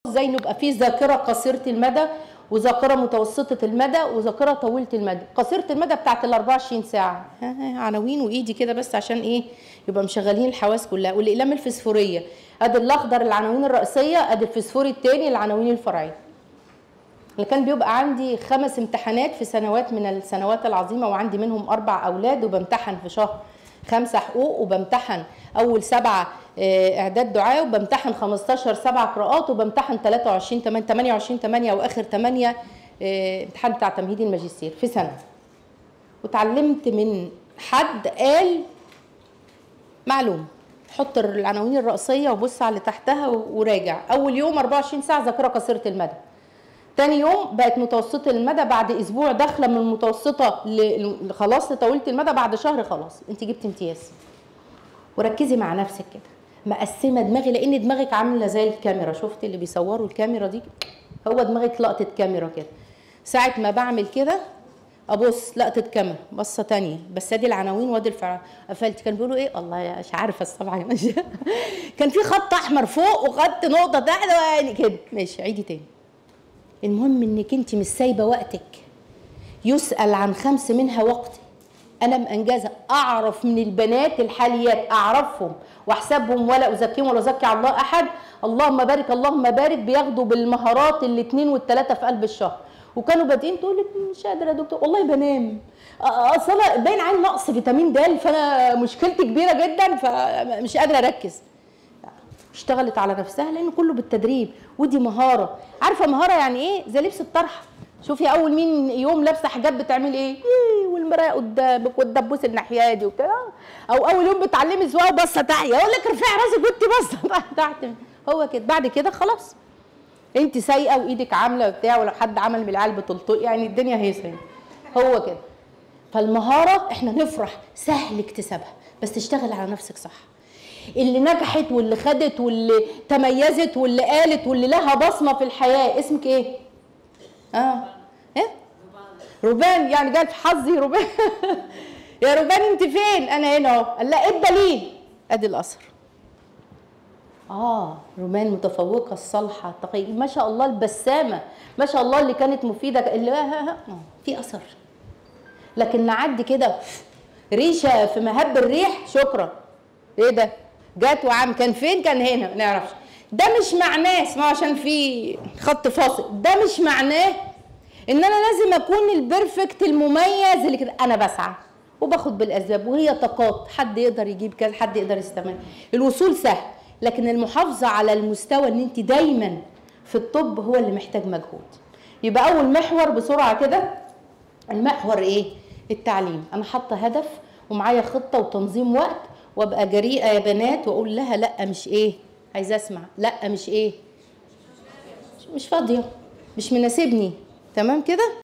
ازاي نبقى في ذاكره قصيره المدى وذاكره متوسطه المدى وذاكره طويله المدى قصيره المدى بتاعت ال 24 ساعه ها ها عناوين وايدي كده بس عشان ايه يبقى مشغلين الحواس كلها والاقلام الفسفوريه ادي الاخضر العناوين الرئيسيه ادي الفسفوري الثاني العناوين الفرعيه اللي كان بيبقى عندي خمس امتحانات في سنوات من السنوات العظيمه وعندي منهم اربع اولاد وبمتحن في شهر خمسه حقوق وبمتحن اول سبعه آه، اعداد دعاء وبمتحن 15 سبع قراءات وبمتحن 23 8 28 8 واخر 8 آه، امتحان بتاع تمهيدي الماجستير في سنه وتعلمت من حد قال معلوم حط العناوين الرئيسيه وبص على اللي تحتها وراجع اول يوم 24 ساعه ذاكره قصيره المدى تاني يوم بقت متوسطة المدى بعد اسبوع داخله من المتوسطه ل- خلاص لطويله المدى بعد شهر خلاص انت جبت امتياز وركزي مع نفسك كده مقسمه دماغي لان دماغك عامله زي الكاميرا شفت اللي بيصوروا الكاميرا دي هو دماغك لقطه كاميرا كده ساعه ما بعمل كده ابص لقطه كاميرا بصه تانية بس ادي العناوين وادي الفعل قفلت كان بيقولوا ايه الله مش عارفه الصبع ماشي كان في خط احمر فوق وخط نقطه تحت يعني كده ماشي عيدي تاني المهم انك انت مش سايبه وقتك يسال عن خمس منها وقتي انا مانجزه اعرف من البنات الحاليات اعرفهم واحسبهم ولا ازكيهم ولا ازكي على الله احد اللهم بارك اللهم بارك بياخدوا بالمهارات الاثنين والثلاثه في قلب الشهر وكانوا بادئين تقول لك مش قادره يا دكتور والله بنام اصل انا باين عندي نقص فيتامين د فانا مشكلتي كبيره جدا فمش قادره اركز اشتغلت على نفسها لان كله بالتدريب ودي مهاره عارفه مهاره يعني ايه زي لبس الطرحه شوفي اول مين يوم لابسه حاجات بتعمل ايه, إيه والمرايه قدامك والدبوس الناحيه دي وبتاع او اول يوم بتعلمي سواقه بصه تحت يقول لك ارفعي راسك وانت بصه تحت هو كده بعد كده خلاص انت سايقه وايدك عامله وبتاع ولو حد عمل من العيال بتلطق يعني الدنيا هيصه هو كده فالمهاره احنا نفرح سهل اكتسابها بس تشتغل على نفسك صح اللي نجحت واللي خدت واللي تميزت واللي قالت واللي لها بصمه في الحياه اسمك ايه؟ اه ايه؟ روبان يعني جت في حظي روبان يا روبان انت فين؟ انا هنا اهو قال لا ايه الدليل؟ ادي الاثر اه رومان متفوقه الصالحه التقيه ما شاء الله البسامه ما شاء الله اللي كانت مفيده اللي آه في اثر لكن نعدي كده ريشه في مهب الريح شكرا ايه ده جات وعم كان فين كان هنا ما نعرفش ده مش معناه اسمعوا عشان في خط فاصل ده مش معناه ان انا لازم اكون البرفكت المميز اللي كده انا بسعى وباخد بالاسباب وهي طاقات حد يقدر يجيب كذا حد يقدر يستمر الوصول سهل لكن المحافظه على المستوى ان انت دايما في الطب هو اللي محتاج مجهود يبقى اول محور بسرعه كده المحور ايه التعليم انا حاطه هدف ومعايا خطه وتنظيم وقت وابقى جريئه يا بنات واقول لها لا مش ايه عايزه اسمع لا مش ايه مش فاضيه مش مناسبني تمام كده